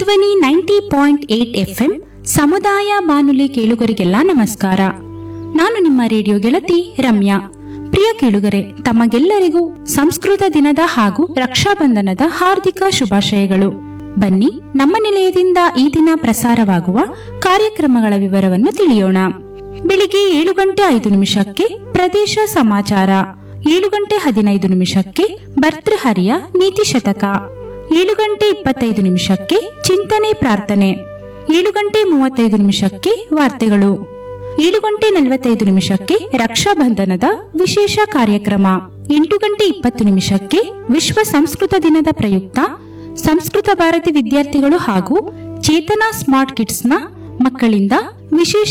Janadhwani ninety point eight FM ಸಮುದಾಯ ಬಾನುಲಿ ಕೇಳುಗರಿಗೆಲ್ಲ ನಮಸ್ಕಾರ ನಾನು ನಿಮ್ಮ ರೇಡಿಯೋ ಗೆಳತಿ ರಮ್ಯಾ ಪ್ರಿಯ ಕೇಳುಗರೆ ತಮಗೆಲ್ಲರಿಗೂ ಸಂಸ್ಕೃತ ದಿನದ ಹಾಗೂ ರಕ್ಷಾಬಂಧನದ ಹಾರ್ದಿಕ ಶುಭಾಶಯಗಳು ಬನ್ನಿ ನಮ್ಮ ನಿಲಯದಿಂದ ಈ ದಿನ ಪ್ರಸಾರವಾಗುವ ಕಾರ್ಯಕ್ರಮಗಳ ವಿವರವನ್ನು ತಿಳಿಯೋಣ ಬೆಳಿಗ್ಗೆ ಏಳು ಗಂಟೆ ಐದು ನಿಮಿಷಕ್ಕೆ ಪ್ರದೇಶ ಸಮಾಚಾರ ಏಳು ಗಂಟೆ ಹದಿನೈದು ನಿಮಿಷಕ್ಕೆ ಭರ್ತೃಹರಿಯ ನೀತಿ ಶತಕ ಏಳು ಗಂಟೆ ಇಪ್ಪತ್ತೈದು ನಿಮಿಷಕ್ಕೆ ಚಿಂತನೆ ಪ್ರಾರ್ಥನೆ ಏಳು ಗಂಟೆ ಮೂವತ್ತೈದು ನಿಮಿಷಕ್ಕೆ ವಾರ್ತೆಗಳು ಏಳು ಗಂಟೆ ನಲವತ್ತೈದು ನಿಮಿಷಕ್ಕೆ ರಕ್ಷಾಬಂಧನದ ವಿಶೇಷ ಕಾರ್ಯಕ್ರಮ ಎಂಟು ಗಂಟೆ ಇಪ್ಪತ್ತು ನಿಮಿಷಕ್ಕೆ ವಿಶ್ವ ಸಂಸ್ಕೃತ ದಿನದ ಪ್ರಯುಕ್ತ ಸಂಸ್ಕೃತ ಭಾರತಿ ವಿದ್ಯಾರ್ಥಿಗಳು ಹಾಗೂ ಚೇತನಾ ಸ್ಮಾರ್ಟ್ ಕಿಡ್ಸ್ನ ಮಕ್ಕಳಿಂದ ವಿಶೇಷ